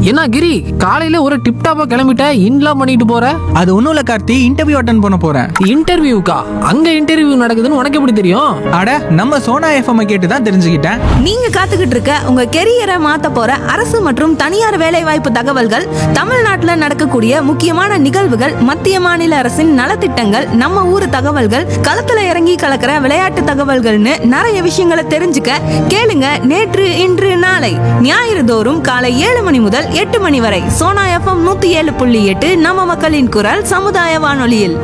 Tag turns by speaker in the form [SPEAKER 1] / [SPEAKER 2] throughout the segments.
[SPEAKER 1] என்ன கிரி காலையில ஒரு டிப்டாப்பா கிளம்பிட்ட இன்லாம் பண்ணிட்டு போற
[SPEAKER 2] அது ஒன்றும் இல்லை கார்த்தி இன்டர்வியூ அட்டன் பண்ண போகிறேன்
[SPEAKER 1] இன்டர்வியூக்கா அங்க இன்டர்வியூ நடக்குதுன்னு உனக்கு எப்படி தெரியும்
[SPEAKER 2] அட நம்ம சோனா எஃப்எம் கேட்டு தான் தெரிஞ்சுக்கிட்டேன்
[SPEAKER 3] நீங்க காத்துக்கிட்டு இருக்க உங்க கெரியரை மாத்த போற அரசு மற்றும் தனியார் வேலைவாய்ப்பு தகவல்கள் தமிழ்நாட்டுல நடக்கக்கூடிய முக்கியமான நிகழ்வுகள் மத்திய மாநில அரசின் நலத்திட்டங்கள் நம்ம ஊர் தகவல்கள் களத்துல இறங்கி கலக்கிற விளையாட்டு தகவல்கள்னு நிறைய விஷயங்களை தெரிஞ்சுக்க கேளுங்க நேற்று இன்று நாளை ஞாயிறு தோறும் காலை ஏழு மணி முதல் எட்டு மணி வரை சோனா எஃப்எம் நூத்தி ஏழு புள்ளி எட்டு நம்ம மக்களின் குரல் சமுதாய வானொலியில்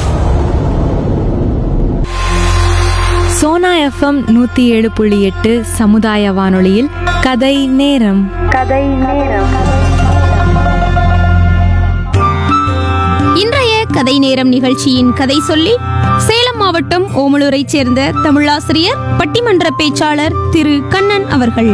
[SPEAKER 4] சோனா எஃப்எம் நூத்தி ஏழு புள்ளி எட்டு சமுதாய வானொலியில் கதை நேரம்
[SPEAKER 5] இன்றைய கதை நேரம் நிகழ்ச்சியின் கதை சொல்லி சேலம் மாவட்டம் ஓமலூரைச் சேர்ந்த தமிழாசிரியர் பட்டிமன்ற பேச்சாளர் திரு கண்ணன் அவர்கள்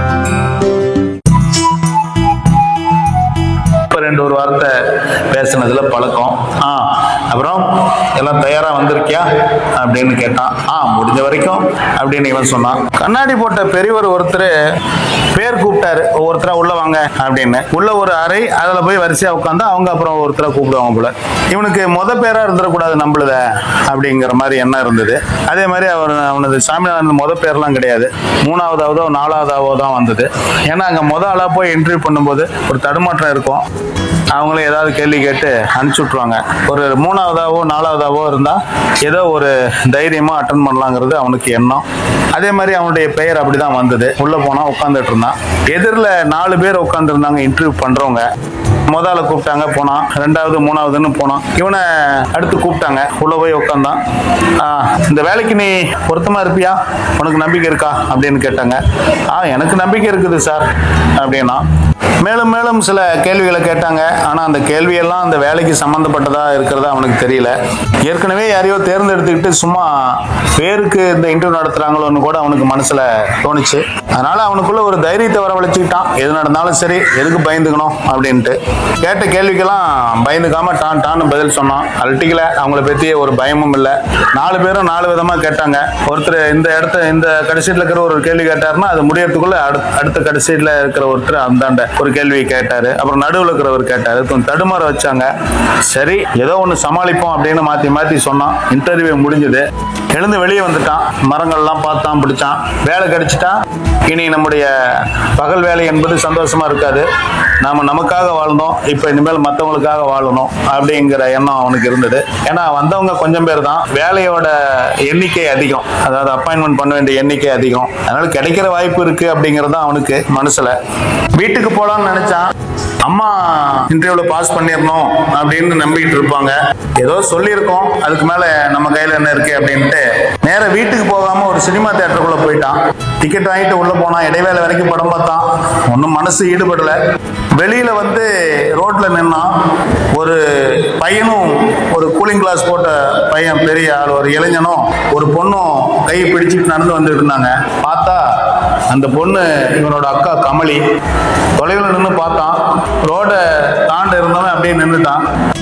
[SPEAKER 6] இப்போ ரெண்டு ஒரு வார்த்தை பேசுனதுல பழக்கம் ஆ அப்புறம் எல்லாம் தயாரா வந்திருக்கியா அப்படின்னு கேட்டான் ஆ முடிஞ்ச வரைக்கும் அப்படின்னு இவன் சொன்னான் கண்ணாடி போட்ட பெரியவர் ஒருத்தர் பேர் கூப்பிட்டாரு ஒவ்வொருத்தரா உள்ள வாங்க அப்படின்னு உள்ள ஒரு அறை அதுல போய் வரிசையா உட்காந்து அவங்க அப்புறம் ஒருத்தரா கூப்பிடுவாங்க போல இவனுக்கு முத பேரா இருந்துடக்கூடாது நம்மளுத அப்படிங்கிற மாதிரி எண்ணம் இருந்தது அதே மாதிரி அவர் அவனது சாமிநாதன் முத பேர்லாம் கிடையாது மூணாவதாவதோ நாலாவதாவோ தான் வந்தது ஏன்னா அங்க முத ஆளா போய் இன்டர்வியூ பண்ணும்போது ஒரு தடுமாற்றம் இருக்கும் அவங்களே ஏதாவது கேள்வி கேட்டு அனுப்பிச்சு விட்ருவாங்க ஒரு மூணாவதாவோ நாலாவதாவோ இருந்தால் ஏதோ ஒரு தைரியமாக அட்டன் பண்ணலாங்கிறது அவனுக்கு எண்ணம் அதே மாதிரி அவனுடைய பெயர் அப்படி தான் வந்தது உள்ளே போனால் உட்காந்துட்டு இருந்தான் எதிரில் நாலு பேர் உட்காந்துருந்தாங்க இன்டர்வியூ பண்ணுறவங்க முதல்ல கூப்பிட்டாங்க போனான் ரெண்டாவது மூணாவதுன்னு போனான் இவனை அடுத்து கூப்பிட்டாங்க உள்ள போய் உட்காந்தான் "ஆ, இந்த வேலைக்கு நீ பொருத்தமா இருப்பியா உனக்கு நம்பிக்கை இருக்கா அப்படின்னு கேட்டாங்க ஆ எனக்கு நம்பிக்கை இருக்குது சார் அப்படின்னா மேலும் மேலும் சில கேள்விகளை கேட்டாங்க ஆனா அந்த கேள்வியெல்லாம் அந்த வேலைக்கு சம்பந்தப்பட்டதா இருக்கிறதா அவனுக்கு தெரியல ஏற்கனவே யாரையோ தேர்ந்தெடுத்துக்கிட்டு சும்மா பேருக்கு இந்த இன்டர்வியூ நடத்துறாங்களோன்னு கூட அவனுக்கு மனசுல தோணுச்சு அதனால அவனுக்குள்ள ஒரு தைரியத்தை வரவழைச்சுக்கிட்டான் எது நடந்தாலும் சரி எதுக்கு பயந்துக்கணும் அப்படின்ட்டு கேட்ட கேள்விக்கெல்லாம் பயந்துக்காம டான் டான்னு பதில் சொன்னான் அல்ட்டிக்கல அவங்கள பத்தி ஒரு பயமும் இல்லை நாலு பேரும் நாலு விதமா கேட்டாங்க ஒருத்தர் இந்த இடத்த இந்த கடைசீட்ல இருக்கிற ஒரு கேள்வி கேட்டாருன்னா அது முடியறதுக்குள்ள அடுத்த அடுத்த கடைசீட்ல இருக்கிற ஒருத்தர் அந்தாண்ட ஒரு கேள்வி கேட்டாரு அப்புறம் நடுவில் இருக்கிறவர் கேட்டாரு கொஞ்சம் தடுமாற வச்சாங்க சரி ஏதோ ஒன்று சமாளிப்போம் அப்படின்னு மாத்தி மாத்தி சொன்னான் இன்டர்வியூ முடிஞ்சது எழுந்து வெளியே வந்துட்டான் மரங்கள்லாம் பார்த்தான் பிடிச்சான் வேலை கிடைச்சிட்டா இனி நம்முடைய பகல் வேலை என்பது சந்தோஷமா இருக்காது நாம நமக்காக வாழ்ந்தோம் இப்போ இனிமேல் மற்றவங்களுக்காக வாழணும் அப்படிங்கிற எண்ணம் அவனுக்கு இருந்தது ஏன்னா வந்தவங்க கொஞ்சம் பேர் தான் வேலையோட எண்ணிக்கை அதிகம் அதாவது அப்பாயின்மெண்ட் பண்ண வேண்டிய எண்ணிக்கை அதிகம் அதனால கிடைக்கிற வாய்ப்பு இருக்கு அப்படிங்கிறது தான் அவனுக்கு மனசுல வீட்டுக்கு போலாம்னு நினைச்சான் அம்மா இன்டர்வியூல பாஸ் பண்ணிடணும் அப்படின்னு நம்பிக்கிட்டு இருப்பாங்க ஏதோ சொல்லியிருக்கோம் அதுக்கு மேல நம்ம கையில என்ன இருக்கு அப்படின்ட்டு நேர வீட்டுக்கு போகாம ஒரு சினிமா தியேட்டருக்குள்ள போயிட்டான் டிக்கெட் வாங்கிட்டு உள்ள போனான் இடைவேளை வரைக்கும் படம் பார்த்தான் ஒன்றும் மனசு ஈடுபடல வெளியில வந்து ரோட்ல நின்னான் ஒரு பையனும் ஒரு கூலிங் கிளாஸ் போட்ட பையன் பெரிய ஆள் ஒரு இளைஞனும் ஒரு பொண்ணும் கையை பிடிச்சிட்டு நடந்து வந்துட்டு இருந்தாங்க பார்த்தா அந்த பொண்ணு இவனோட அக்கா கமலி தொலைவில் நின்று பார்த்தான் ரோட தாண்ட இருந்தவன் அப்படியே நின்றுட்டான்